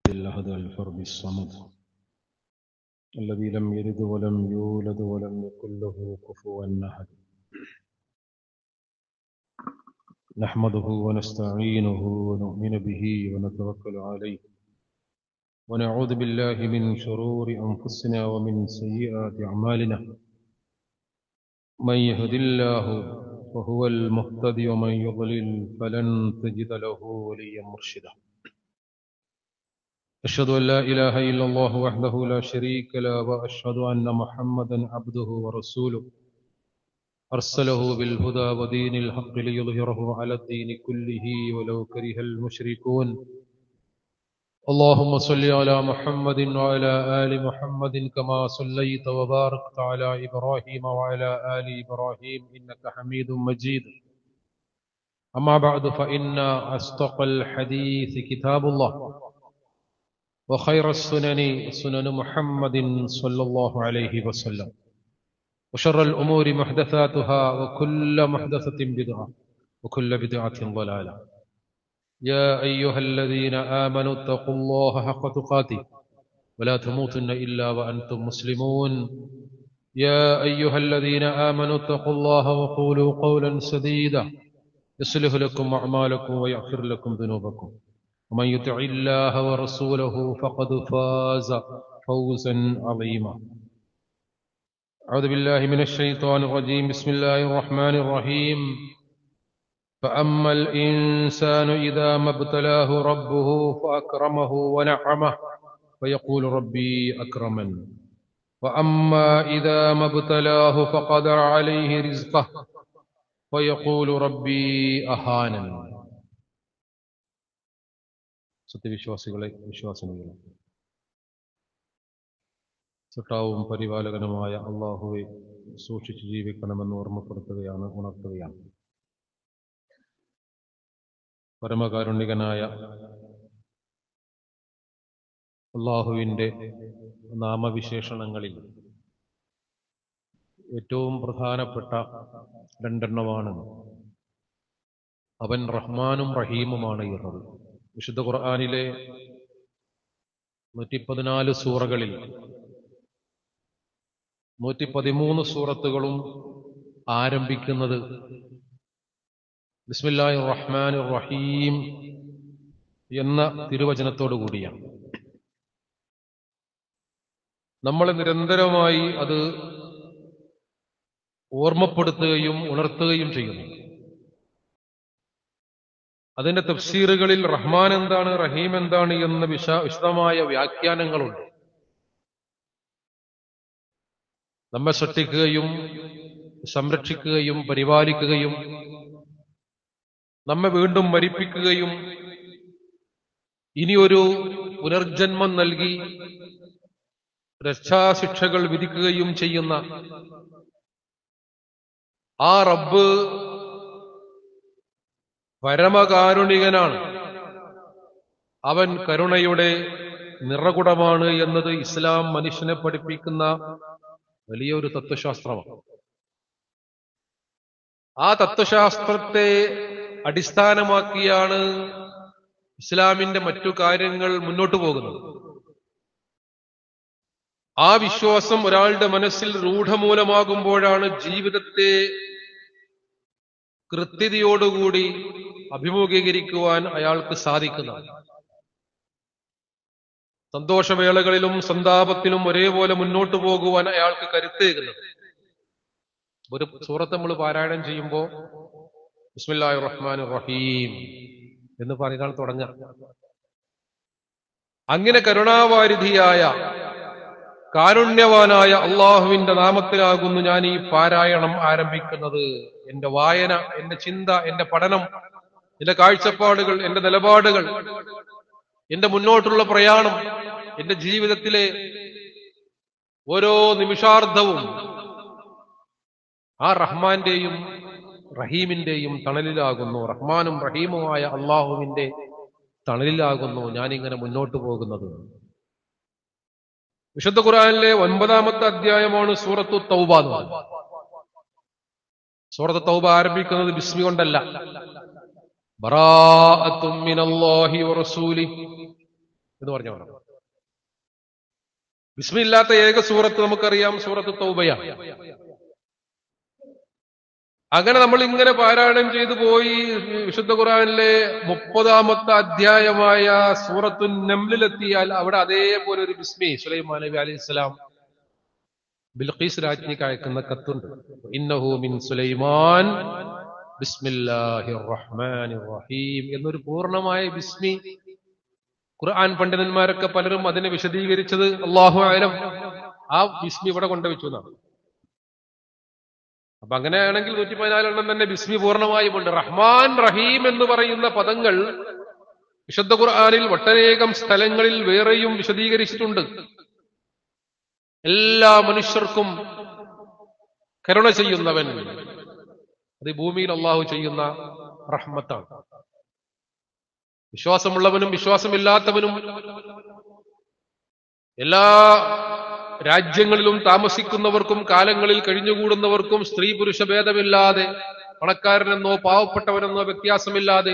الأحد الفرد الصمد الذي لم يلد ولم يولد ولم يكن له كفوا أحد نحمده ونستعينه ونؤمن به ونتوكل عليه ونعوذ بالله من شرور أنفسنا ومن سيئات أعمالنا من يهد الله فهو المهتدي ومن يضلل فلن تجد له وليا مرشدا أشهد أن لا إله إلا الله وحده لا شريك له وأشهد أن محمدا عبده ورسوله أرسله بالهدى ودين الحق ليظهره على الدين كله ولو كره المشركون اللهم صل على محمد وعلى آل محمد كما صليت وباركت على إبراهيم وعلى آل إبراهيم إنك حميد مجيد أما بعد فإن أصدق الحديث كتاب الله وخير السنن سنن محمد صلى الله عليه وسلم وشر الأمور محدثاتها وكل محدثة بدعة وكل بدعة ضلالة يا أيها الذين آمنوا اتقوا الله حق تقاته ولا تموتن إلا وأنتم مسلمون يا أيها الذين آمنوا اتقوا الله وقولوا قولا سديدا يصلح لكم أعمالكم ويغفر لكم ذنوبكم ومن يطع الله ورسوله فقد فاز فوزا عظيما أعوذ بالله من الشيطان الرجيم بسم الله الرحمن الرحيم فأما الإنسان إذا ما ابتلاه ربه فأكرمه ونعمه فيقول ربي أكرمن وأما إذا ما ابتلاه فقدر عليه رزقه فيقول ربي أهانن സത്യവിശ്വാസികളെ വിശ്വാസിനികളെ സട്ടാവും പരിപാലകനുമായ അള്ളാഹുവെ സൂക്ഷിച്ചു ജീവിക്കണമെന്ന് ഓർമ്മപ്പെടുത്തുകയാണ് ഉണർത്തുകയാണ് പരമകാരുണികനായ അള്ളാഹുവിൻ്റെ നാമവിശേഷണങ്ങളിൽ ഏറ്റവും പ്രധാനപ്പെട്ട രണ്ടെണ്ണമാണ് അവൻ റഹ്മാനും റഹീമുമാണ് എന്നത് വിശുദ്ധ ഖുർആാനിലെ നൂറ്റി പതിനാല് സൂറകളിൽ നൂറ്റി പതിമൂന്ന് സൂറത്തുകളും ആരംഭിക്കുന്നത് ബിസ്മില്ലാഹി റഹ്മാൻ റഹീം എന്ന തിരുവചനത്തോടു കൂടിയാണ് നമ്മൾ നിരന്തരമായി അത് ഓർമ്മപ്പെടുത്തുകയും ഉണർത്തുകയും ചെയ്യുന്നു അതിന്റെ തഫ്സീറുകളിൽ റഹ്മാൻ എന്താണ് റഹീം എന്താണ് എന്ന വിശ വിശദമായ വ്യാഖ്യാനങ്ങളുണ്ട് നമ്മെ സൃഷ്ടിക്കുകയും സംരക്ഷിക്കുകയും പരിപാലിക്കുകയും നമ്മെ വീണ്ടും മരിപ്പിക്കുകയും ഇനിയൊരു പുനർജന്മം നൽകി രക്ഷാശിക്ഷകൾ വിധിക്കുകയും ചെയ്യുന്ന ആ റബ്ബ് പരമകാരുണികനാണ് അവൻ കരുണയുടെ നിറകുടമാണ് എന്നത് ഇസ്ലാം മനുഷ്യനെ പഠിപ്പിക്കുന്ന വലിയൊരു തത്വശാസ്ത്രമാണ് ആ തത്വശാസ്ത്രത്തെ അടിസ്ഥാനമാക്കിയാണ് ഇസ്ലാമിന്റെ മറ്റു കാര്യങ്ങൾ മുന്നോട്ടു പോകുന്നത് ആ വിശ്വാസം ഒരാളുടെ മനസ്സിൽ രൂഢമൂലമാകുമ്പോഴാണ് ജീവിതത്തെ കൃത്യതയോടുകൂടി അഭിമുഖീകരിക്കുവാൻ അയാൾക്ക് സാധിക്കുന്നത് സന്തോഷവേളകളിലും സന്താപത്തിലും ഒരേപോലെ മുന്നോട്ടു പോകുവാൻ അയാൾക്ക് കരുത്തേകുന്നത് ഒരു സൂറത്ത് നമ്മൾ പാരായണം ചെയ്യുമ്പോൾ ബിസ്മില്ലാഹി റഹ്മാൻ റഹീം എന്ന് പറഞ്ഞാൽ തുടങ്ങ അങ്ങനെ കരുണാവാരിധിയായ കാരുണ്യവാനായ അള്ളാഹുവിന്റെ നാമത്തിലാകുന്നു ഞാൻ ഈ പാരായണം ആരംഭിക്കുന്നത് എന്റെ വായന എന്റെ ചിന്ത എന്റെ പഠനം എന്റെ കാഴ്ചപ്പാടുകൾ എന്റെ നിലപാടുകൾ എന്റെ മുന്നോട്ടുള്ള പ്രയാണം എന്റെ ജീവിതത്തിലെ ഓരോ നിമിഷാർദ്ധവും ആ റഹ്മാന്റെയും റഹീമിന്റെയും തണലിലാകുന്നു റഹ്മാനും റഹീമുമായ അള്ളാഹുവിന്റെ തണലിലാകുന്നു ഞാനിങ്ങനെ മുന്നോട്ട് പോകുന്നത് വിശുദ്ധ ഖുറാനിലെ ഒൻപതാമത്തെ അധ്യായമാണ് സൂറത്തു തൗബ എന്ന് പറയുന്നത്. സൂറത്ത് തൗബ ആരംഭിക്കുന്നത് ബിസ്മി കൊണ്ടല്ല ബറാഅത്തും മിനല്ലാഹി വറസൂലിഹി എന്ന് പറഞ്ഞ പറഞ്ഞു ബിസ്മില്ലാത്ത ഏക സൂറത്ത് നമുക്കറിയാം സൂറത്ത് തൗബയാണ് അങ്ങനെ നമ്മൾ ഇങ്ങനെ പാരായണം ചെയ്തു പോയി വിശുദ്ധ ഖുറാനിലെ മുപ്പതാമത്തെ അധ്യായമായ സൂറത്തു നംലിലെത്തിയാൽ അവിടെ അതേപോലെ ഒരു ബിസ്മി സുലൈമാൻ നബി അലൈഹി സ്വലാം ബിൽഖീസ് രാജ്ഞിക്ക് അയക്കുന്ന കത്തുണ്ട് ഇന്നഹു മിൻ സുലൈമാൻ ബിസ്മില്ലാഹിർ റഹ്മാനിർ റഹീം എന്നൊരു പൂർണ്ണമായ ബിസ്മി ഖുർആൻ പണ്ഡിതന്മാരൊക്കെ പലരും അതിനെ വിശദീകരിച്ചത് അള്ളാഹു ആയാലും ആ ബിസ്മി ഇവിടെ കൊണ്ടുവച്ചു എന്നാണ് അപ്പൊ അങ്ങനെയാണെങ്കിൽ നൂറ്റി പതിനാലെണ്ണം തന്നെ ബിസ്മി പൂർണ്ണമായും ഉണ്ട് റഹ്മാൻ റഹീം എന്ന് പറയുന്ന പദങ്ങൾ വിശുദ്ധ ഖുർആാനിൽ ഒട്ടനേകം സ്ഥലങ്ങളിൽ വേറെയും വിശദീകരിച്ചിട്ടുണ്ട് എല്ലാ മനുഷ്യർക്കും കരുണ ചെയ്യുന്നവൻ അത് ഈ ഭൂമിയിൽ അള്ളാഹു ചെയ്യുന്ന റഹ്മത്താണ് വിശ്വാസമുള്ളവനും വിശ്വാസമില്ലാത്തവനും എല്ലാ രാജ്യങ്ങളിലും താമസിക്കുന്നവർക്കും കാലങ്ങളിൽ കഴിഞ്ഞുകൂടുന്നവർക്കും സ്ത്രീ പുരുഷ ഭേദമില്ലാതെ പണക്കാരനെന്നോ പാവപ്പെട്ടവനെന്നോ വ്യത്യാസമില്ലാതെ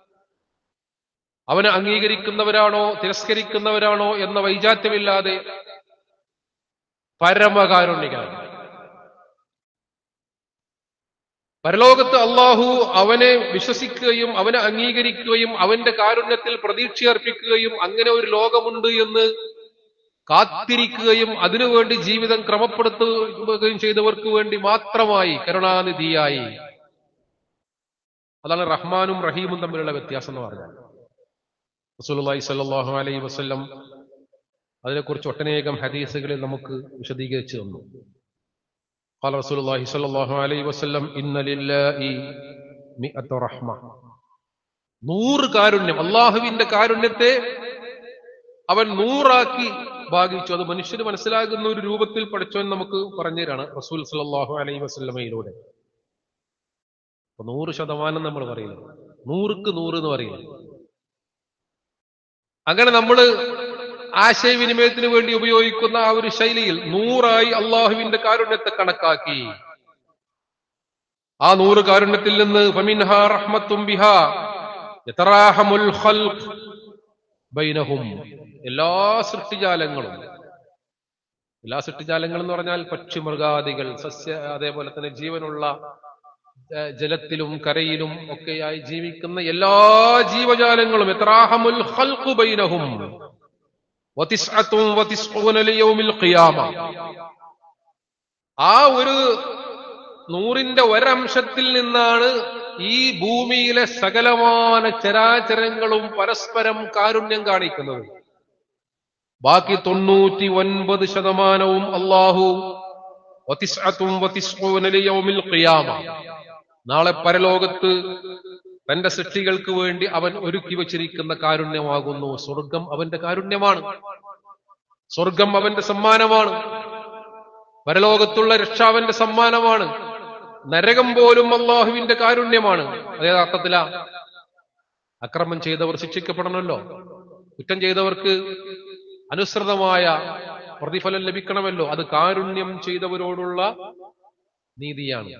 അവനെ അംഗീകരിക്കുന്നവരാണോ തിരസ്കരിക്കുന്നവരാണോ എന്ന വൈജാത്യമില്ലാതെ പരമകാരുണ്യകാരൻ പരലോകത്ത് അള്ളാഹു അവനെ വിശ്വസിക്കുകയും അവനെ അംഗീകരിക്കുകയും അവന്റെ കാരുണ്യത്തിൽ പ്രതീക്ഷയർപ്പിക്കുകയും അങ്ങനെ ഒരു ലോകമുണ്ട് എന്ന് കാത്തിരിക്കുകയും അതിനുവേണ്ടി ജീവിതം ക്രമപ്പെടുത്തുകയും ചെയ്തവർക്ക് വേണ്ടി മാത്രമായി കരുണാനിധിയായി അതാണ് റഹ്മാനും റഹീമും തമ്മിലുള്ള വ്യത്യാസം എന്ന് പറഞ്ഞാൽ റസൂലുള്ളാഹി സ്വല്ലല്ലാഹു അലൈഹി വസല്ലം അതിനെക്കുറിച്ച് ഒട്ടനേകം ഹദീസുകളിൽ നമുക്ക് വിശദീകരിച്ചു തന്നു قال رسول الله صلى الله عليه وسلم إن لله مئة رحمة നൂറ് കാരുണ്യം അള്ളാഹുവിന്റെ കാരുണ്യത്തെ അവൻ നൂറാക്കി ഭാഗിച്ചു അത് മനുഷ്യന് മനസ്സിലാകുന്ന ഒരു രൂപത്തിൽ പഠിച്ചവൻ നമുക്ക് പറഞ്ഞു തരാണ് റസൂൽ സലാഹു അലൈ വസ്ലമയിലൂടെ അപ്പൊ നൂറ് ശതമാനം നമ്മൾ പറയുന്നു നൂറുക്ക് നൂറ് എന്ന് പറയുന്നു അങ്ങനെ നമ്മൾ ആശയവിനിമയത്തിന് വേണ്ടി ഉപയോഗിക്കുന്ന ആ ഒരു ശൈലിയിൽ നൂറായി അള്ളാഹുവിന്റെ കാരുണ്യത്തെ കണക്കാക്കി ആ നൂറ് കാരുണ്യത്തിൽ നിന്ന് ഫമിൻഹ റഹ്മത്തും ബിഹ യതറാഹമുൽ ഖൽഖ് ബൈനഹും എല്ലാ സൃഷ്ടിജാലങ്ങളും എല്ലാ സൃഷ്ടിജാലങ്ങളും എന്ന് പറഞ്ഞാൽ പക്ഷിമൃഗാദികൾ സസ്യ അതേപോലെ തന്നെ ജീവനുള്ള ഏഹ്, ജലത്തിലും കരയിലും ഒക്കെയായി ജീവിക്കുന്ന എല്ലാ ജീവജാലങ്ങളും എത്രാഹമുൽ ഖൽഖു ബൈനഹും വതിസ്അത്തും വതിസ്ഊന ലിയൗമിൽ ഖിയാമ ആ ഒരു നൂറിന്റെ ഒരംശത്തിൽ നിന്നാണ് ഈ ഭൂമിയിലെ സകലമാന ചരാചരങ്ങളും പരസ്പരം കാരുണ്യം കാണിക്കുന്നത് ബാക്കി തൊണ്ണൂറ്റി ഒൻപത് ശതമാനവും അള്ളാഹു വതിസ്അത്തും വതിസ്ഊന ലിയൗമിൽ ഖിയാമ നാളെ പരലോകത്ത് തന്റെ സൃഷ്ടികൾക്ക് വേണ്ടി അവൻ ഒരുക്കി വച്ചിരിക്കുന്ന കാരുണ്യമാകുന്നു സ്വർഗം അവന്റെ കാരുണ്യമാണ് സ്വർഗം അവന്റെ സമ്മാനമാണ് പരലോകത്തുള്ള രക്ഷ അവന്റെ സമ്മാനമാണ് നരകം പോലും അള്ളാഹുവിന്റെ കാരുണ്യമാണ് അതേ അർത്ഥത്തിലാ അക്രമം ചെയ്തവർ ശിക്ഷിക്കപ്പെടണമല്ലോ കുറ്റം ചെയ്തവർക്ക് അനുസൃതമായ പ്രതിഫലം ലഭിക്കണമല്ലോ അത് കാരുണ്യം ചെയ്തവരോടുള്ള നീതിയാണ്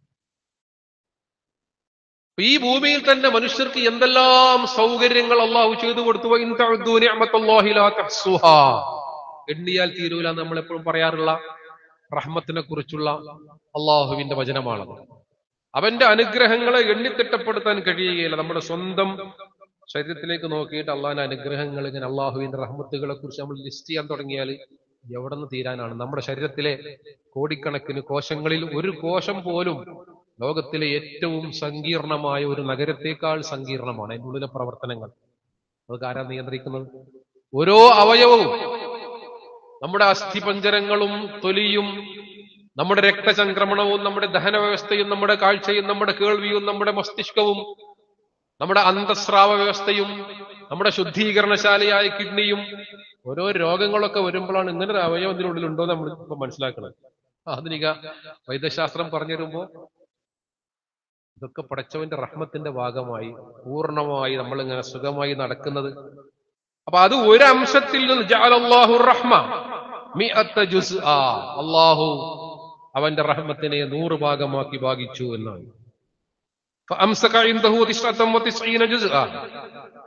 ഈ ഭൂമിയിൽ തന്നെ മനുഷ്യർക്ക് എന്തെല്ലാം സൗകര്യങ്ങൾ അള്ളാഹു ചെയ്തു കൊടുത്തു വ ഇൻ തഅദ്ദു നിഅമത്തല്ലാഹി ലാ തഹ്സുഹാ. എണ്ണിയാൽ തീരൂല നമ്മൾ എപ്പോഴും പറയാറുള്ള റഹ്മത്തിനെ കുറിച്ചുള്ള അള്ളാഹുവിന്റെ വചനമാണത് അവന്റെ അനുഗ്രഹങ്ങളെ എണ്ണിത്തിട്ടപ്പെടുത്താൻ കഴിയുകയില്ല നമ്മുടെ സ്വന്തം ശരീരത്തിലേക്ക് നോക്കിയിട്ട് അള്ളാഹിന്റെ അനുഗ്രഹങ്ങൾ ഇങ്ങനെ അള്ളാഹുവിന്റെ റഹ്മത്തുകളെ കുറിച്ച് നമ്മൾ ലിസ്റ്റ് ചെയ്യാൻ തുടങ്ങിയാൽ എവിടെ നിന്ന് തീരാനാണ് നമ്മുടെ ശരീരത്തിലെ കോടിക്കണക്കിന് കോശങ്ങളിൽ ഒരു കോശം പോലും ലോകത്തിലെ ഏറ്റവും സങ്കീർണമായ ഒരു നഗരത്തേക്കാൾ സങ്കീർണമാണ് അതിൻ്റെ ഉള്ളിലെ പ്രവർത്തനങ്ങൾ അത് ആരാ നിയന്ത്രിക്കുന്നത് ഓരോ അവയവവും നമ്മുടെ അസ്ഥിപഞ്ചരങ്ങളും തൊലിയും നമ്മുടെ രക്തചംക്രമണവും നമ്മുടെ ദഹന വ്യവസ്ഥയും നമ്മുടെ കാഴ്ചയും നമ്മുടെ കേൾവിയും നമ്മുടെ മസ്തിഷ്കവും നമ്മുടെ അന്തസ്രാവ വ്യവസ്ഥയും നമ്മുടെ ശുദ്ധീകരണശാലയായ കിഡ്നിയും ഓരോ രോഗങ്ങളൊക്കെ വരുമ്പോഴാണ് ഇങ്ങനെ ഒരു അവയവം ഇതിനുള്ളിൽ ഉണ്ടോ നമ്മൾ ഇപ്പൊ മനസ്സിലാക്കുന്നത് ആധുനിക വൈദ്യശാസ്ത്രം പറഞ്ഞു തരുമ്പോ ഇതൊക്കെ പടച്ചവന്റെ റഹ്മത്തിന്റെ ഭാഗമായി പൂർണ്ണമായി നമ്മൾ ഇങ്ങനെ സുഖമായി നടക്കുന്നത് അപ്പൊ അത് ഒരു അംശത്തിൽ നിന്ന് ജഅലല്ലാഹു റഹ്മ മിഅത്ത ജുസ്ആ അല്ലാഹു അവന്റെ റഹ്മത്തിനെ നൂറ് ഭാഗമാക്കി ഭാഗിച്ചു എന്നാണ് فأمسك عنده تسعة وتسعين جزءا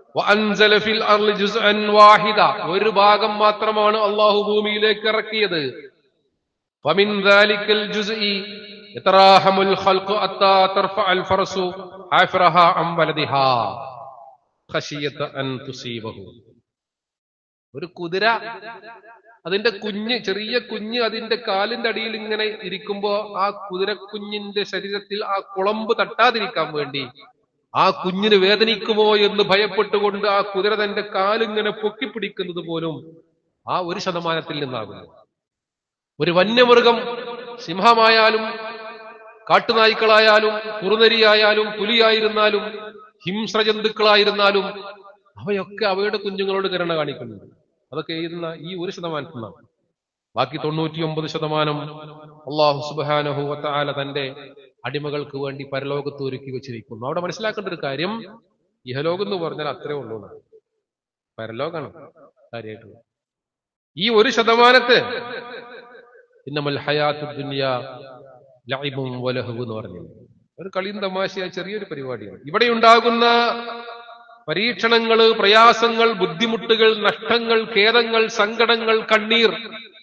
വഅൻസല ഫിൽ അർളി ജുസ്അൻ വാഹിദ ഒരു ഭാഗം മാത്രമാണ് അള്ളാഹു ഭൂമിയിലേക്ക് ഇറക്കിയത് فمن ذلك الجزء يتراحم الخلق حتى ترفع الفرس حافرها عن ولدها خشية أن تصيبه ഒരു കുതിര അതിന്റെ കുഞ്ഞ് ചെറിയ കുഞ്ഞ് അതിന്റെ കാലിന്റെ അടിയിൽ ഇങ്ങനെ ഇരിക്കുമ്പോ ആ കുതിര കുഞ്ഞിന്റെ ശരീരത്തിൽ ആ കുളമ്പ് തട്ടാതിരിക്കാൻ വേണ്ടി ആ കുഞ്ഞിന് വേദനിക്കുമോ എന്ന് ഭയപ്പെട്ടുകൊണ്ട് ആ കുതിര തന്റെ കാലിങ്ങനെ പൊക്കിപ്പിടിക്കുന്നത് പോലും ആ ഒരു ശതമാനത്തിൽ നിന്നാകുന്നു ഒരു വന്യമൃഗം സിംഹമായാലും കാട്ടുനായ്ക്കളായാലും കുറുനരിയായാലും പുലിയായിരുന്നാലും ഹിംസ്രജന്തുക്കളായിരുന്നാലും അവയൊക്കെ അവയുടെ കുഞ്ഞുങ്ങളോട് കരുണ കാണിക്കുന്നുണ്ട് അതൊക്കെ എഴുതുന്ന ഈ ഒരു ശതമാനത്തിൽ നിന്നാണ് ബാക്കി തൊണ്ണൂറ്റിയൊമ്പത് ശതമാനം അള്ളാഹു സുബാനഹു വത്താല തന്റെ അടിമകൾക്ക് വേണ്ടി പരലോകത്ത് ഒരുക്കി വെച്ചിരിക്കുന്നു അവിടെ മനസ്സിലാക്കേണ്ട ഒരു കാര്യം ഇഹലോകം എന്ന് പറഞ്ഞാൽ അത്രേ ഉള്ളൂ എന്നാണ് പരലോകാണ് കാര്യമായിട്ടുള്ളത് ഈ ഒരു ശതമാനത്തെ ഇന്നമൽ ഹയാത്തു ദുനിയ ലൈബും വലഹു എന്ന് പറഞ്ഞു ഒരു കളിയും തമാശയായ ചെറിയൊരു പരിപാടിയാണ് ഇവിടെ ഉണ്ടാകുന്ന പരീക്ഷണങ്ങള് പ്രയാസങ്ങൾ ബുദ്ധിമുട്ടുകൾ നഷ്ടങ്ങൾ ഖേദങ്ങൾ സങ്കടങ്ങൾ കണ്ണീർ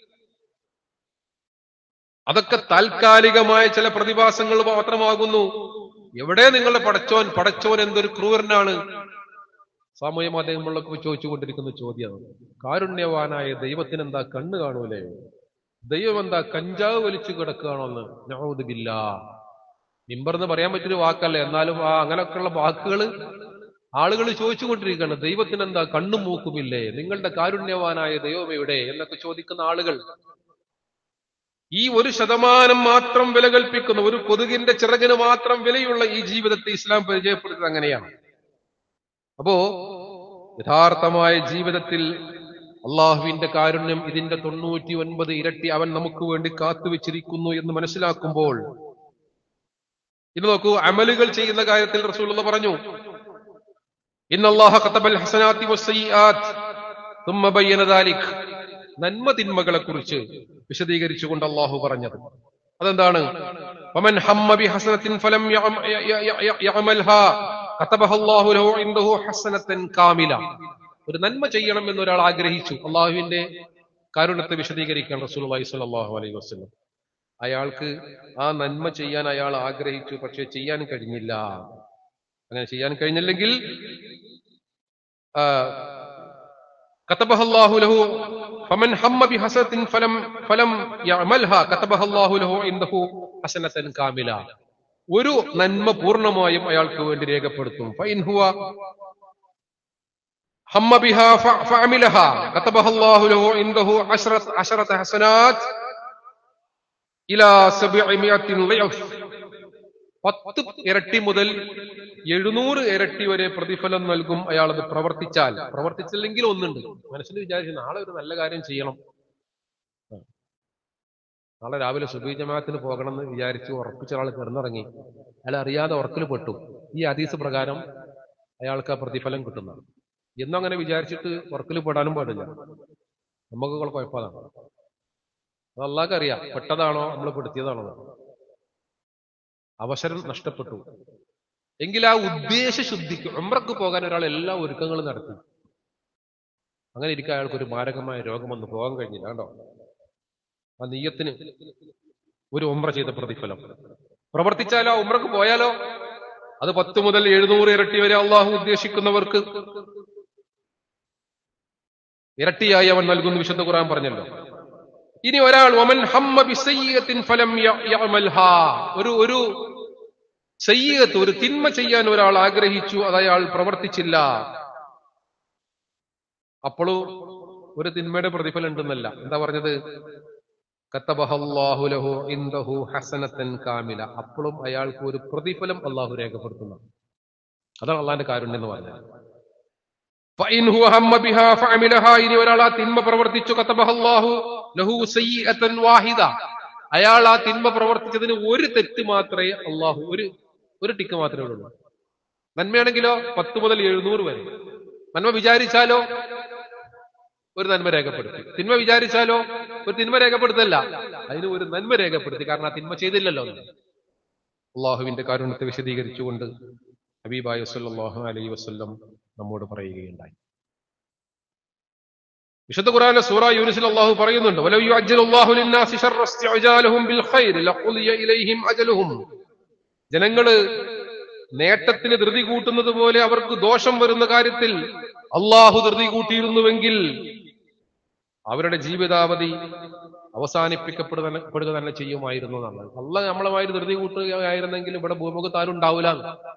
അതൊക്കെ താൽക്കാലികമായ ചില പ്രതിഭാസങ്ങൾ മാത്രമാകുന്നു എവിടെ നിങ്ങളുടെ പടച്ചോൻ പടച്ചോൻ എന്തൊരു ക്രൂരനാണ് സാമൂഹ്യ മാധ്യമങ്ങളിലൊക്കെ ചോദിച്ചുകൊണ്ടിരിക്കുന്ന ചോദ്യമാണ് കാരുണ്യവാനായ ദൈവത്തിന് എന്താ കണ്ണ് കാണൂലേ ദൈവം എന്താ കഞ്ചാവ് വലിച്ചു കിടക്കുകയാണോന്ന് ഞൗദില്ല മിമ്പർന്ന് പറയാൻ പറ്റിയൊരു വാക്കല്ല എന്നാലും ആ അങ്ങനെയൊക്കെയുള്ള വാക്കുകൾ ആളുകൾ ചോദിച്ചുകൊണ്ടിരിക്കുകയാണ് ദൈവത്തിന് എന്താ കണ്ണും മൂക്കുമില്ലേ നിങ്ങളുടെ കാരുണ്യവാനായ ദൈവം എവിടെ എന്നൊക്കെ ചോദിക്കുന്ന ആളുകൾ ഈ ഒരു ശതമാനം മാത്രം വില കൽപ്പിക്കുന്ന ഒരു കൊതുകിന്റെ ചിറകിന് മാത്രം വിലയുള്ള ഈ ജീവിതത്തെ ഇസ്ലാം പരിചയപ്പെടുത്തുന്നത് അങ്ങനെയാണ് അപ്പോ യഥാർത്ഥമായ ജീവിതത്തിൽ അള്ളാഹുവിന്റെ കാരുണ്യം ഇതിന്റെ തൊണ്ണൂറ്റി ഒൻപത് ഇരട്ടി അവൻ നമുക്ക് വേണ്ടി കാത്തുവെച്ചിരിക്കുന്നു എന്ന് മനസ്സിലാക്കുമ്പോൾ ഇത് നോക്കൂ അമലുകൾ ചെയ്യുന്ന കാര്യത്തിൽ റസൂലുള്ള പറഞ്ഞു ഇന്നല്ലാഹ ഖതബൽ ഹസനാത്തി വസ്സയ്യാത്ത് തുമ്മ ബയ്യന ദാലിക് നന്മ തിന്മകളെ കുറിച്ച് വിശദീകരിച്ചുകൊണ്ട് അള്ളാഹു പറഞ്ഞത് അതെന്താണ് വമൻ ഹമ്മ ബി ഹസനത്തിൻ ഫലം യഅം- യ- യ- യ- യ- യഅമൽഹാ കതബഹ അല്ലാഹു ലഹു ഇൻദഹു ഹസനത്തൻ കാമില ഒരു നന്മ ചെയ്യണം എന്ന് ഒരാൾ ആഗ്രഹിച്ചു അള്ളാഹുവിന്റെ കാരുണ്യത്തെ വിശദീകരിക്കാൻ റസൂലുള്ളാഹി സ്വല്ലല്ലാഹു അലൈഹി വസല്ലം അയാൾക്ക് ആ നന്മ ചെയ്യാൻ അയാൾ ആഗ്രഹിച്ചു പക്ഷെ ചെയ്യാൻ കഴിഞ്ഞില്ല അങ്ങനെ ചെയ്യാൻ കഴിഞ്ഞില്ലെങ്കിൽ ആ, كتبها الله له فمن هم بحسنة فلم فلم يعملها كتبها الله له عنده حسنة كاملة ഒരു നന്മ പൂർണ്ണമായും അയാൾക്ക് വേണ്ടി രേഖപ്പെടുത്തും ഫൈൻ ഹുവ ഹമ്മ ബിഹ ഫ- ഫഅമിലഹ കതബഹ അല്ലാഹു ലഹു ഇൻദഹു അശറത്ത് അശറത്ത് ഹസനാത്ത് ഇലാ സബ്ഇമിയത്തിൻ ളിഅഫ് പത്ത് ഇരട്ടി മുതൽ എഴുന്നൂറ് ഇരട്ടി വരെ പ്രതിഫലം നൽകും അയാൾ അത് പ്രവർത്തിച്ചാൽ പ്രവർത്തിച്ചില്ലെങ്കിൽ ഒന്നുണ്ട് മനസ്സിൽ വിചാരിച്ചു നാളെ ഒരു നല്ല കാര്യം ചെയ്യണം ആ. നാളെ രാവിലെ സുബൈ ജമാഅത്തിന് പോകണം എന്ന് വിചാരിച്ചു ഉറപ്പിച്ച ആൾ കിടന്നിറങ്ങി അയാൾ അറിയാതെ ഉറക്കിൽ പെട്ടു ഈ ഹദീസ് പ്രകാരം അയാൾക്ക് ആ പ്രതിഫലം കിട്ടുന്നതാണ് എന്നും അങ്ങനെ വിചാരിച്ചിട്ട് ഉറക്കിൽ പെടാനും പാടില്ല നമുക്ക് കുഴപ്പമാണ് അത് അള്ളാഹ്ക്ക് അറിയാം പെട്ടതാണോ നമ്മൾ പെടുത്തിയതാണോ എന്ന്. അവസരം നഷ്ടപ്പെട്ടു എങ്കിൽ ആ ഉദ്ദേശ ശുദ്ധിക്ക് ഉമ്രക്ക് പോകാൻ ഒരാൾ എല്ലാ ഒരുക്കങ്ങളും നടത്തി അങ്ങനെ ഇരിക്കാൻ അയാൾക്ക് ഒരു മാരകമായ രോഗമൊന്നും പോകാൻ കഴിഞ്ഞില്ല കണ്ടോ ആ നീയത്തിന് ഒരു ഉമ്ര ചെയ്ത പ്രതിഫലം പ്രവർത്തിച്ചാലോ ഉമ്രക്ക് പോയാലോ അത് പത്ത് മുതൽ എഴുന്നൂറ് ഇരട്ടി വരെ അള്ളാഹു ഉദ്ദേശിക്കുന്നവർക്ക് ഇരട്ടിയായി അവൻ നൽകുന്നു വിശുദ്ധ ഖുർആൻ പറഞ്ഞല്ലോ ഇനി ഒരാൾ ഒമൻ ഹമ്മ ബിസയ്യത്തിൻ ഫലം യ- യഅമൽഹാ. ഒരു ഒരു സയ്യത്ത് ഒരു തിന്മ ചെയ്യാൻ ഒരാൾ ആഗ്രഹിച്ചു അത് അയാൾ പ്രവർത്തിച്ചില്ല അപ്പോഴും ഒരു തിന്മയുടെ പ്രതിഫലം ഉണ്ടെന്നല്ല എന്താ പറഞ്ഞത് കത്തബഹല്ലാഹു ലഹു ഇൻദഹു ഹസനത്തൻ കാമില അപ്പോഴും അയാൾക്ക് ഒരു പ്രതിഫലം അള്ളാഹു രേഖപ്പെടുത്തുന്നു അതാണ് അള്ളാഹിന്റെ കാരുണ്യം എന്ന് പറഞ്ഞത് فإن هو هم بها فعملها ഇനി ഒരാൾ ആ തിന്മ പ്രവർത്തിച്ചു കത്തബഹല്ലാഹു ലഹു സയ്യിഅത്തൻ വാഹിദ അയാൾ ആ തിന്മ പ്രവർത്തിച്ചതിന് ഒരു തെറ്റ് മാത്രമേ അള്ളാഹു ഒരു ഒരു ടിക്ക് മാത്രമേ ഉള്ളൂ നന്മയാണെങ്കിലോ പത്ത് മുതൽ എഴുന്നൂറ് വരെ നന്മ വിചാരിച്ചാലോ ഒരു നന്മ രേഖപ്പെടുത്തി തിന്മ വിചാരിച്ചാലോ ഒരു തിന്മ രേഖപ്പെടുത്തല്ല അതിന് ഒരു നന്മ രേഖപ്പെടുത്തി കാരണം ആ തിന്മ ചെയ്തില്ലല്ലോ അള്ളാഹുവിന്റെ കാരുണ്യത്തെ വിശദീകരിച്ചുകൊണ്ട് ഹബീബായ സല്ലല്ലാഹു അലൈഹി വസല്ലം നമ്മോട് പറയുകയുണ്ടായി വിശുദ്ധ ഖുർആനിലെ സൂറ യൂനിസിൽ അള്ളാഹു പറയുന്നുണ്ട് വലൗ യുഅജ്ജിലുല്ലാഹു ലിന്നാസി ശർറ ഇസ്തിഅജാലഹും ബിൽ ഖൈരി ലഖുദിയ ഇലൈഹിം അജലുഹും ജനങ്ങള് നേട്ടത്തിന് ധൃതി കൂട്ടുന്നത് പോലെ അവർക്ക് ദോഷം വരുന്ന കാര്യത്തിൽ അള്ളാഹു ധൃതി കൂട്ടിയിരുന്നുവെങ്കിൽ അവരുടെ ജീവിതാവധി അവസാനിപ്പിക്കപ്പെടുക തന്നെ പെടുക തന്നെ ചെയ്യുമായിരുന്നു എന്നാണ് അല്ല നമ്മളമായി ധൃതി കൂട്ടുകയായിരുന്നെങ്കിൽ ഇവിടെ ഭൂമുഖത്ത് ആരും ഉണ്ടാവില്ല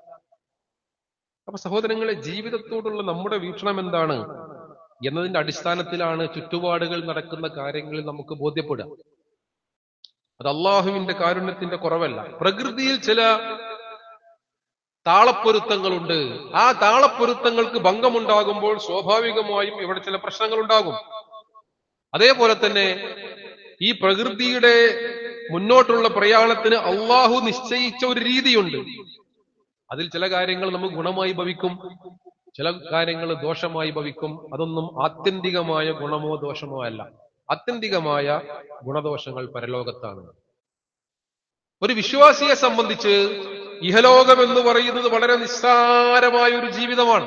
അപ്പൊ സഹോദരങ്ങളെ ജീവിതത്തോടുള്ള നമ്മുടെ വീക്ഷണം എന്താണ് എന്നതിന്റെ അടിസ്ഥാനത്തിലാണ് ചുറ്റുപാടുകൾ നടക്കുന്ന കാര്യങ്ങളിൽ നമുക്ക് ബോധ്യപ്പെടുക അത് അള്ളാഹുവിന്റെ കാരുണ്യത്തിന്റെ കുറവല്ല പ്രകൃതിയിൽ ചില താളപ്പൊരുത്തങ്ങളുണ്ട് ആ താളപ്പൊരുത്തങ്ങൾക്ക് ഭംഗമുണ്ടാകുമ്പോൾ സ്വാഭാവികമായും ഇവിടെ ചില പ്രശ്നങ്ങൾ ഉണ്ടാകും അതേപോലെ തന്നെ ഈ പ്രകൃതിയുടെ മുന്നോട്ടുള്ള പ്രയാണത്തിന് അള്ളാഹു നിശ്ചയിച്ച ഒരു രീതിയുണ്ട് അതിൽ ചില കാര്യങ്ങൾ നമുക്ക് ഗുണമായി ഭവിക്കും ചില കാര്യങ്ങൾ ദോഷമായി ഭവിക്കും അതൊന്നും ആത്യന്തികമായ ഗുണമോ ദോഷമോ അല്ല ആത്യന്തികമായ ഗുണദോഷങ്ങൾ പരലോകത്താണ് ഒരു വിശ്വാസിയെ സംബന്ധിച്ച് ഇഹലോകം എന്ന് പറയുന്നത് വളരെ നിസ്സാരമായ ഒരു ജീവിതമാണ്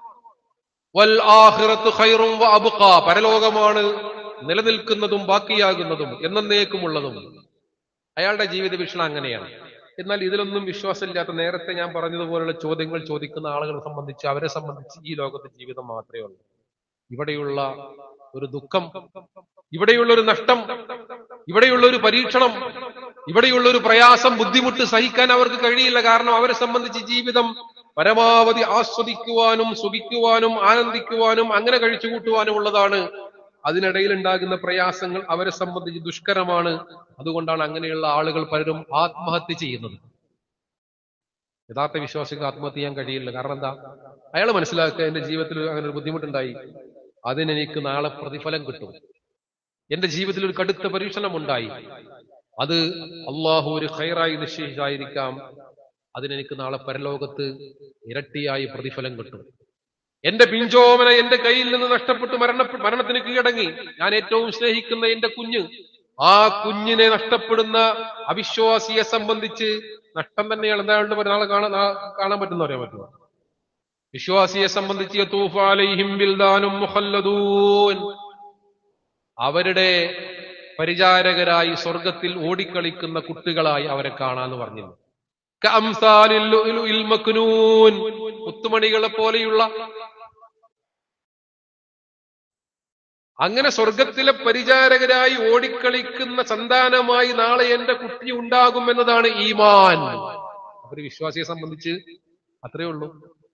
വൽ ആഖിറത്തു ഖൈറും വ അബ്ഖാ പരലോകമാണ് നിലനിൽക്കുന്നതും ബാക്കിയാകുന്നതും എന്നേക്കുമുള്ളതും അയാളുടെ ജീവിത വീക്ഷണം അങ്ങനെയാണ് എന്നാൽ ഇതിലൊന്നും വിശ്വാസമില്ലാത്ത നേരത്തെ ഞാൻ പറഞ്ഞതുപോലുള്ള ചോദ്യങ്ങൾ ചോദിക്കുന്ന ആളുകളെ സംബന്ധിച്ച് അവരെ സംബന്ധിച്ച് ഈ ലോകത്തെ ജീവിതം മാത്രമേ ഉള്ളൂ ഇവിടെയുള്ള ഒരു ദുഃഖം ഇവിടെയുള്ള ഒരു നഷ്ടം ഇവിടെയുള്ള ഒരു പരീക്ഷണം ഇവിടെയുള്ള ഒരു പ്രയാസം ബുദ്ധിമുട്ട് സഹിക്കാൻ അവർക്ക് കഴിയില്ല കാരണം അവരെ സംബന്ധിച്ച് ജീവിതം പരമാവധി ആസ്വദിക്കുവാനും സുഖിക്കുവാനും ആനന്ദിക്കുവാനും അങ്ങനെ കഴിച്ചു കൂട്ടുവാനും ഉള്ളതാണ് അതിനിടയിൽ ഉണ്ടാകുന്ന പ്രയാസങ്ങൾ അവരെ സംബന്ധിച്ച് ദുഷ്കരമാണ് അതുകൊണ്ടാണ് അങ്ങനെയുള്ള ആളുകൾ പലരും ആത്മഹത്യ ചെയ്യുന്നത് യഥാർത്ഥ വിശ്വാസിക്ക് ആത്മഹത്യ ചെയ്യാൻ കഴിയില്ല കാരണം എന്താ അയാൾ മനസ്സിലാക്കുക എന്റെ ജീവിതത്തിൽ അങ്ങനെ ഒരു ബുദ്ധിമുട്ടുണ്ടായി അതിനെനിക്ക് നാളെ പ്രതിഫലം കിട്ടും എന്റെ ജീവിതത്തിൽ ഒരു കടുത്ത പരീക്ഷണം ഉണ്ടായി അത് അള്ളാഹു ഒരു ഖൈറായി നിശ്ചയിച്ചായിരിക്കാം അതിനെനിക്ക് നാളെ പരലോകത്ത് ഇരട്ടിയായി പ്രതിഫലം കിട്ടും എന്റെ പിഞ്ചോമന എന്റെ കയ്യിൽ നിന്ന് നഷ്ടപ്പെട്ട് മരണ മരണത്തിന് കീഴടങ്ങി ഞാൻ ഏറ്റവും സ്നേഹിക്കുന്ന എന്റെ കുഞ്ഞ് ആ കുഞ്ഞിനെ നഷ്ടപ്പെടുന്ന അവിശ്വാസിയെ സംബന്ധിച്ച് നഷ്ടം തന്നെയാണ് എന്താണ്ട് നാളെ കാണാൻ നാ- കാണാൻ പറ്റുന്ന പറയാൻ പറ്റുമോ വിശ്വാസിയെ സംബന്ധിച്ച് യതൂഫു അലൈഹിം ബിൽദാനും മുഖല്ലദൂൻ അവരുടെ പരിചാരകരായി സ്വർഗത്തിൽ ഓടിക്കളിക്കുന്ന കുട്ടികളായി അവരെ കാണാന്ന് പറഞ്ഞിരുന്നു കഅംസാലിൽ ലുഅ്ലുഇൽ മക്നൂൻ മുത്തുമണികളെ പോലെയുള്ള അങ്ങനെ സ്വർഗത്തിലെ പരിചാരകരായി ഓടിക്കളിക്കുന്ന സന്താനമായി നാളെ എന്റെ കുട്ടി ഉണ്ടാകും എന്നതാണ് ഈമാൻ ഒരു വിശ്വാസിയെ സംബന്ധിച്ച് അത്രയേ ഉള്ളൂ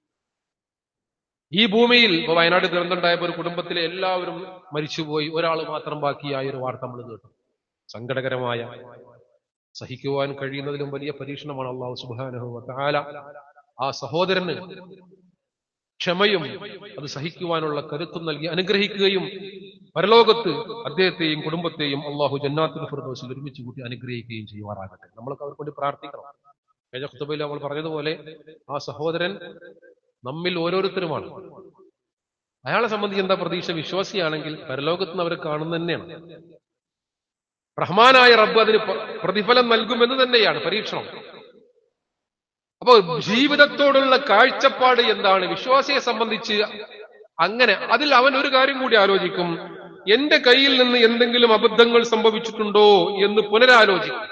ഈ ഭൂമിയിൽ ഇപ്പൊ വയനാട് ദുരന്തമുണ്ടായപ്പോ ഒരു കുടുംബത്തിലെ എല്ലാവരും മരിച്ചുപോയി ഒരാൾ മാത്രം ബാക്കിയായ ഒരു വാർത്ത നമ്മൾ കേട്ടു സങ്കടകരമായ സഹിക്കുവാൻ കഴിയുന്നതിലും വലിയ പരീക്ഷണമാണ് അള്ളാഹു സുബാനഹു താല ആ സഹോദരന് ക്ഷമയും അത് സഹിക്കുവാനുള്ള കരുത്തും നൽകി അനുഗ്രഹിക്കുകയും പരലോകത്ത് അദ്ദേഹത്തെയും കുടുംബത്തെയും അള്ളാഹു ജന്നാത്തുൽ ഫിർദോസിൽ ഒരുമിച്ച് കൂട്ടി അനുഗ്രഹിക്കുകയും ചെയ്യുമാറാകട്ടെ നമ്മളൊക്കെ അവർക്ക് വേണ്ടി പ്രാർത്ഥിക്കണം കഴിഞ്ഞ ഖുത്തുബയിൽ നമ്മൾ പറഞ്ഞതുപോലെ ആ സഹോദരൻ നമ്മിൽ ഓരോരുത്തരുമാണ് അയാളെ സംബന്ധിച്ച് എന്താ പ്രതീക്ഷ വിശ്വാസിയാണെങ്കിൽ പരലോകത്ത് നിന്ന് അവരെ കാണുന്ന തന്നെയാണ് റഹ്മാനായ റബ്ബ് അതിന് പ- പ്രതിഫലം നൽകുമെന്ന് തന്നെയാണ് പരീക്ഷണം അപ്പോ ജീവിതത്തോടുള്ള കാഴ്ചപ്പാട് എന്താണ് വിശ്വാസിയെ സംബന്ധിച്ച് അങ്ങനെ അതിൽ അവൻ ഒരു കാര്യം കൂടി ആലോചിക്കും എന്റെ കയ്യിൽ നിന്ന് എന്തെങ്കിലും അബദ്ധങ്ങൾ സംഭവിച്ചിട്ടുണ്ടോ എന്ന് പുനരാലോചിക്കും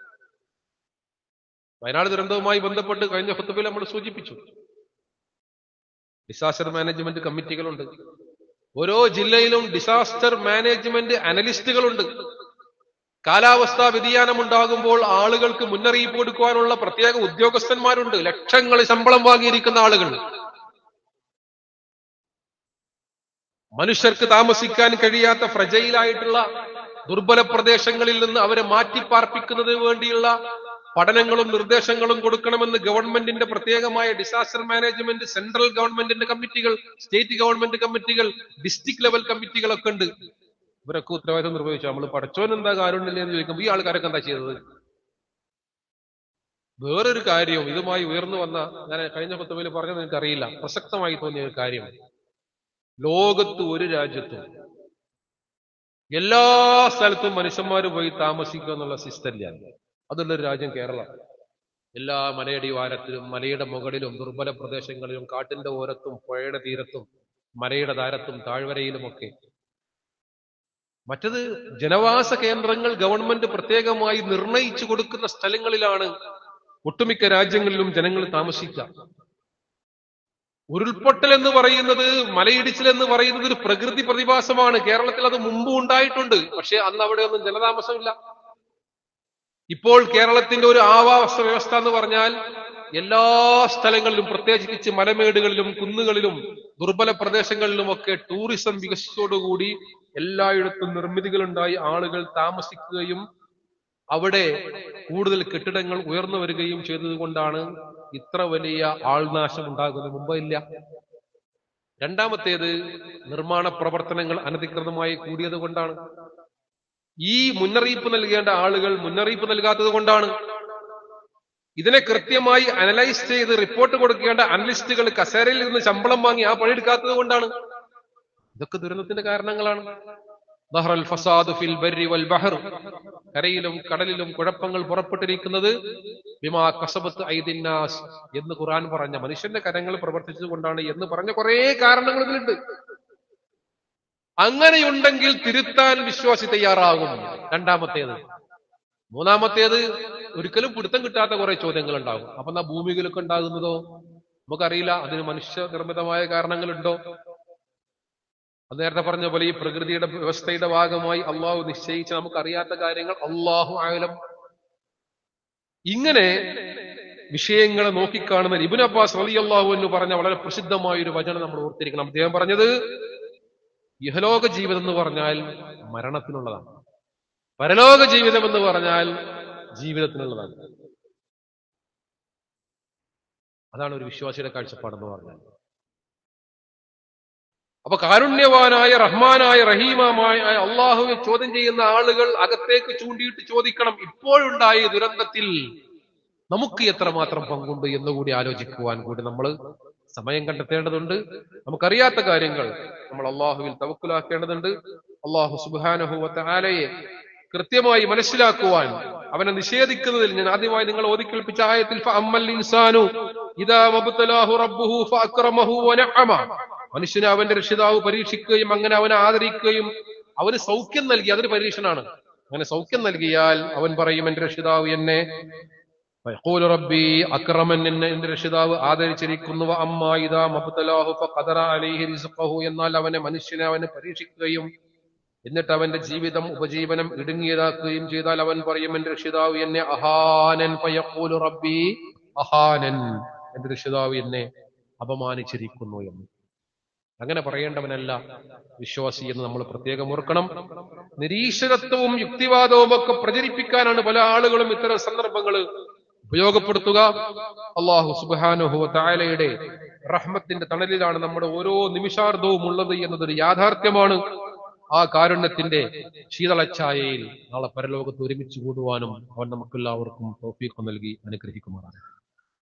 വയനാട് ദുരന്തവുമായി ബന്ധപ്പെട്ട് കഴിഞ്ഞ ഫത്തുബിൽ നമ്മൾ സൂചിപ്പിച്ചു ഡിസാസ്റ്റർ മാനേജ്മെന്റ് കമ്മിറ്റികളുണ്ട് ഓരോ ജില്ലയിലും ഡിസാസ്റ്റർ മാനേജ്മെന്റ് അനലിസ്റ്റുകളുണ്ട് കാലാവസ്ഥാ വ്യതിയാനം ഉണ്ടാകുമ്പോൾ ആളുകൾക്ക് മുന്നറിയിപ്പ് കൊടുക്കുവാനുള്ള പ്രത്യേക ഉദ്യോഗസ്ഥന്മാരുണ്ട് ലക്ഷങ്ങൾ ശമ്പളം വാങ്ങിയിരിക്കുന്ന ആളുകൾ മനുഷ്യർക്ക് താമസിക്കാൻ കഴിയാത്ത ഫ്രജയിലായിട്ടുള്ള ദുർബല പ്രദേശങ്ങളിൽ നിന്ന് അവരെ മാറ്റിപ്പാർപ്പിക്കുന്നതിന് വേണ്ടിയുള്ള പഠനങ്ങളും നിർദ്ദേശങ്ങളും കൊടുക്കണമെന്ന് ഗവൺമെന്റിന്റെ പ്രത്യേകമായ ഡിസാസ്റ്റർ മാനേജ്മെന്റ് സെൻട്രൽ ഗവൺമെന്റിന്റെ കമ്മിറ്റികൾ സ്റ്റേറ്റ് ഗവൺമെന്റ് കമ്മിറ്റികൾ ഡിസ്ട്രിക്ട് ലെവൽ കമ്മിറ്റികളൊക്കെ ഉണ്ട് ഇവരൊക്കെ ഉത്തരവാദിത്വം നിർവഹിച്ചു നമ്മൾ പഠിച്ചോൻ എന്താ കാരുണ്യമില്ല എന്ന് ചോദിക്കുമ്പോൾ ഈ ആൾക്കാരൊക്കെ എന്താ ചെയ്തത് വേറൊരു കാര്യവും ഇതുമായി ഉയർന്നു വന്ന ഞാൻ കഴിഞ്ഞ പത്തുമേല് പറഞ്ഞത് എനിക്കറിയില്ല പ്രസക്തമായി തോന്നിയ ഒരു കാര്യം ലോകത്ത് ഒരു രാജ്യത്തും എല്ലാ സ്ഥലത്തും മനുഷ്യന്മാർ പോയി താമസിക്കുക എന്നുള്ള സിസ്റ്റം ഇല്ല അതുള്ളൊരു രാജ്യം കേരളം എല്ലാ മലയടിവാരത്തിലും മലയുടെ മുകളിലും ദുർബല പ്രദേശങ്ങളിലും കാട്ടിന്റെ ഓരത്തും പുഴയുടെ തീരത്തും മലയുടെ താരത്തും താഴ്വരയിലുമൊക്കെ മറ്റത് ജനവാസ കേന്ദ്രങ്ങൾ ഗവൺമെന്റ് പ്രത്യേകമായി നിർണയിച്ചു കൊടുക്കുന്ന സ്ഥലങ്ങളിലാണ് ഒട്ടുമിക്ക രാജ്യങ്ങളിലും ജനങ്ങൾ താമസിക്കുക ഉരുൾപൊട്ടൽ എന്ന് പറയുന്നത് മലയിടിച്ചിൽ എന്ന് പറയുന്നത് ഒരു പ്രകൃതി പ്രതിഭാസമാണ് കേരളത്തിൽ അത് മുമ്പ് ഉണ്ടായിട്ടുണ്ട് പക്ഷെ അന്ന് അവിടെ ഒന്നും ജനതാമസമില്ല ഇപ്പോൾ കേരളത്തിന്റെ ഒരു ആവാസ വ്യവസ്ഥ എന്ന് പറഞ്ഞാൽ എല്ലാ സ്ഥലങ്ങളിലും പ്രത്യേകിച്ച് മലമേടുകളിലും കുന്നുകളിലും ദുർബല പ്രദേശങ്ങളിലുമൊക്കെ ടൂറിസം വികസിച്ചതോടുകൂടി എല്ലായിടത്തും നിർമ്മിതികളുണ്ടായി ആളുകൾ താമസിക്കുകയും അവിടെ കൂടുതൽ കെട്ടിടങ്ങൾ ഉയർന്നു വരികയും ചെയ്തതുകൊണ്ടാണ് ഇത്ര വലിയ ആൾനാശം ഉണ്ടാകുന്നത് മുമ്പ് ഇല്ല രണ്ടാമത്തേത് നിർമ്മാണ പ്രവർത്തനങ്ങൾ അനധികൃതമായി കൂടിയത് കൊണ്ടാണ് ഈ മുന്നറിയിപ്പ് നൽകേണ്ട ആളുകൾ മുന്നറിയിപ്പ് നൽകാത്തത് കൊണ്ടാണ് ഇതിനെ കൃത്യമായി അനലൈസ് ചെയ്ത് റിപ്പോർട്ട് കൊടുക്കേണ്ട അനലിസ്റ്റുകൾ കസേരയിൽ നിന്ന് ശമ്പളം വാങ്ങി ആ പണിയെടുക്കാത്തത് കൊണ്ടാണ് ഇതൊക്കെ ദുരന്തത്തിന്റെ കാരണങ്ങളാണ് ദഹ്റൽ ഫസാദു ഫിൽ ബർരി വൽ ബഹർ കരയിലും കടലിലും കുഴപ്പങ്ങൾ പുറപ്പെട്ടിരിക്കുന്നത് ബിമാ കസബത്ത് ഐദിന്നാസ് എന്ന് ഖുർആൻ പറഞ്ഞ മനുഷ്യന്റെ കരങ്ങൾ പ്രവർത്തിച്ചത് കൊണ്ടാണ് എന്ന് പറഞ്ഞ കുറെ കാരണങ്ങൾ ഇതിലുണ്ട് അങ്ങനെയുണ്ടെങ്കിൽ തിരുത്താൻ വിശ്വാസി തയ്യാറാകും രണ്ടാമത്തേത് മൂന്നാമത്തേത് ഒരിക്കലും പിടുത്തം കിട്ടാത്ത കുറെ ചോദ്യങ്ങൾ ഉണ്ടാകും അപ്പൊ എന്നാ ഭൂമികളൊക്കെ ഉണ്ടാകുന്നതോ നമുക്കറിയില്ല അതിന് മനുഷ്യ നിർമ്മിതമായ കാരണങ്ങളുണ്ടോ അത് നേരത്തെ പറഞ്ഞ പോലെ ഈ പ്രകൃതിയുടെ വ്യവസ്ഥയുടെ ഭാഗമായി അള്ളാഹു നിശ്ചയിച്ച നമുക്കറിയാത്ത കാര്യങ്ങൾ അള്ളാഹു ആയാലും ഇങ്ങനെ വിഷയങ്ങളെ നോക്കിക്കാണുന്ന ഇബുൻ അബ്ബാസ് അലി അള്ളാഹു എന്ന് പറഞ്ഞ വളരെ പ്രസിദ്ധമായ ഒരു വചനം നമ്മൾ ഓർത്തിരിക്കണം അദ്ദേഹം പറഞ്ഞത് ഇഹലോക ജീവിതം എന്ന് പറഞ്ഞാൽ മരണത്തിനുള്ളതാണ് പരലോക ജീവിതം എന്ന് പറഞ്ഞാൽ ജീവിതത്തിനുള്ളതാണ് അതാണ് ഒരു വിശ്വാസിയുടെ കാഴ്ചപ്പാടെന്ന് പറഞ്ഞാൽ അപ്പൊ കാരുണ്യവാനായ റഹ്മാനായ റഹീമമായ അള്ളാഹുവെ ചോദ്യം ചെയ്യുന്ന ആളുകൾ അകത്തേക്ക് ചൂണ്ടിയിട്ട് ചോദിക്കണം ഇപ്പോഴുണ്ടായ ദുരന്തത്തിൽ നമുക്ക് എത്രമാത്രം പങ്കുണ്ട് എന്നുകൂടി ആലോചിക്കുവാൻ കൂടി നമ്മൾ സമയം കണ്ടെത്തേണ്ടതുണ്ട് നമുക്കറിയാത്ത കാര്യങ്ങൾ നമ്മൾ അള്ളാഹുവിൽ തവക്കുലാക്കേണ്ടതുണ്ട് അള്ളാഹു സുബാനഹുവത്ത ആലയെ കൃത്യമായി മനസ്സിലാക്കുവാൻ അവനെ നിഷേധിക്കുന്നതിൽ ഞാൻ ആദ്യമായി നിങ്ങൾ ഓതിക്കേൽപ്പിച്ച ആയത്തിൽ ഫഅമ്മൽ ഇൻസാനു ഇദാ മബ്തലാഹു റബ്ബുഹു ഫഅക്രമഹു വനഅമ മനുഷ്യനെ അവന്റെ രക്ഷിതാവ് പരീക്ഷിക്കുകയും അങ്ങനെ അവനെ ആദരിക്കുകയും അവന് സൗഖ്യം നൽകി അതൊരു പരീക്ഷണാണ് അങ്ങനെ സൗഖ്യം നൽകിയാൽ അവൻ പറയും എന്റെ രക്ഷിതാവ് എന്നെ ഫയഖൂലു റബ്ബി അക്രമൻ എന്നെ എന്റെ രക്ഷിതാവ് ആദരിച്ചിരിക്കുന്നു അമ്മ ഇദാ മബ്തലാഹു ഫഖദറ അലൈഹി റിസ്ഖഹു എന്നാൽ അവനെ മനുഷ്യനെ അവനെ പരീക്ഷിക്കുകയും എന്നിട്ട് അവന്റെ ജീവിതം ഉപജീവനം ഇടുങ്ങിയതാക്കുകയും ചെയ്താൽ അവൻ പറയും എന്റെ രക്ഷിതാവ് എന്നെ അഹാനൻ ഫയഖൂലു റബ്ബി അഹാനൻ എന്റെ രക്ഷിതാവ് എന്നെ അപമാനിച്ചിരിക്കുന്നു എന്ന് അങ്ങനെ പറയേണ്ടവനല്ല വിശ്വാസി എന്ന് നമ്മൾ പ്രത്യേകം ഓർക്കണം നിരീശ്വരത്വവും യുക്തിവാദവും ഒക്കെ പ്രചരിപ്പിക്കാനാണ് പല ആളുകളും ഇത്തരം സന്ദർഭങ്ങൾ ഉപയോഗപ്പെടുത്തുക അള്ളാഹു സുബാനുഹു താലയുടെ റഹ്മത്തിന്റെ തണലിലാണ് നമ്മുടെ ഓരോ നിമിഷാർദ്ധവും ഉള്ളത് എന്നതൊരു യാഥാർത്ഥ്യമാണ് ആ കാരുണ്യത്തിന്റെ ശീതളച്ഛായയിൽ നാളെ പരലോകത്ത് ഒരുമിച്ച് കൂടുവാനും അവൻ നമുക്കെല്ലാവർക്കും തോഫീഖ് നൽകി അനുഗ്രഹിക്കുമാറാണ്